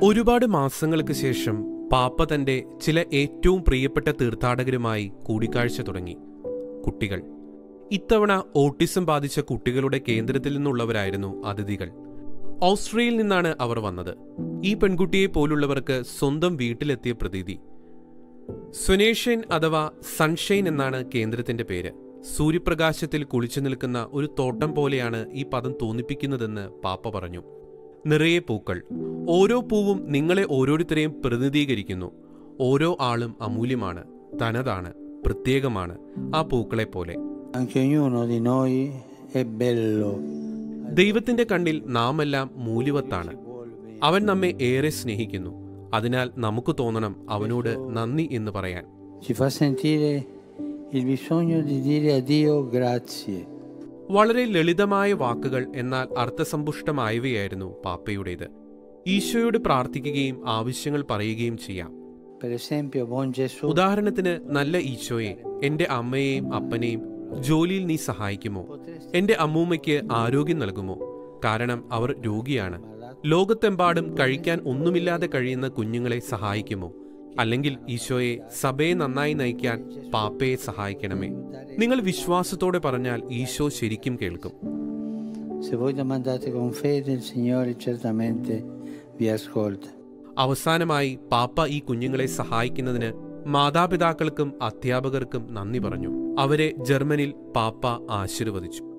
ഒരുപാട് മാസങ്ങൾക്ക് ശേഷം പാപ്പ തന്റെ ചില ഏറ്റവും പ്രിയപ്പെട്ട തീർത്ഥാടകരുമായി കൂടിക്കാഴ്ച തുടങ്ങി കുട്ടികൾ ഇത്തവണ ഓട്ടിസം ബാധിച്ച കുട്ടികളുടെ കേന്ദ്രത്തിൽ നിന്നുള്ളവരായിരുന്നു അതിഥികൾ ഓസ്ട്രിയയിൽ നിന്നാണ് അവർ വന്നത് ഈ പെൺകുട്ടിയെ പോലുള്ളവർക്ക് സ്വന്തം വീട്ടിലെത്തിയ പ്രതീതി സ്വനേഷ്യൻ അഥവാ സൺഷൈൻ എന്നാണ് കേന്ദ്രത്തിന്റെ പേര് സൂര്യപ്രകാശത്തിൽ കുളിച്ചു നിൽക്കുന്ന ഒരു തോട്ടം പോലെയാണ് ഈ പദം തോന്നിപ്പിക്കുന്നതെന്ന് പാപ്പ പറഞ്ഞു നിറയെ പൂക്കൾ ഓരോ പൂവും നിങ്ങളെ ഓരോരുത്തരെയും പ്രതിനിധീകരിക്കുന്നു ഓരോ ആളും അമൂല്യമാണ് തനതാണ് പ്രത്യേകമാണ് ആ പൂക്കളെ പോലെ Anche ognuno di noi è bello. ദൈവത്തിന്റെ കണ്ണിൽ നാം എല്ലാം മൂല്യവത്താണ് അവൻ നമ്മെ ഏറെ സ്നേഹിക്കുന്നു അതിനാൽ നമുക്ക് തോന്നണം അവനോട് നന്ദി എന്ന് പറയാൻ Ci fa sentire il bisogno di dire a Dio grazie. വളരെ ലളിതമായ വാക്കുകൾ എന്നാൽ അർത്ഥസമ്പുഷ്ടമായവയായിരുന്നു പാപ്പയുടേത് ഈശോയോട് പ്രാർത്ഥിക്കുകയും ആവശ്യങ്ങൾ പറയുകയും ചെയ്യാം Per esempio, buon Gesù, ഉദാഹരണത്തിന് നല്ല ഈശോയെ എന്റെ അമ്മയെയും അപ്പനെയും ജോലിയിൽ നീ സഹായിക്കുമോ എന്റെ അമ്മൂമ്മയ്ക്ക് ആരോഗ്യം നൽകുമോ കാരണം അവർ രോഗിയാണ് ലോകത്തെമ്പാടും കഴിക്കാൻ ഒന്നുമില്ലാതെ കഴിയുന്ന കുഞ്ഞുങ്ങളെ സഹായിക്കുമോ അല്ലെങ്കിൽ ഈശോയെ സഭയെ നന്നായി നയിക്കാൻ പാപ്പയെ സഹായിക്കണമേ നിങ്ങൾ വിശ്വാസത്തോടെ പറഞ്ഞാൽ ഈശോ ശരിക്കും കേൾക്കും se voi domandate con fede, il Signore certamente vi ascolta. അവസാനമായി പാപ്പ ഈ കുഞ്ഞുങ്ങളെ സഹായിക്കുന്നതിന് മാതാപിതാക്കൾക്കും അധ്യാപകർക്കും നന്ദി പറഞ്ഞു അവരെ ജർമ്മനിൽ പാപ്പ ആശീർവദിച്ചു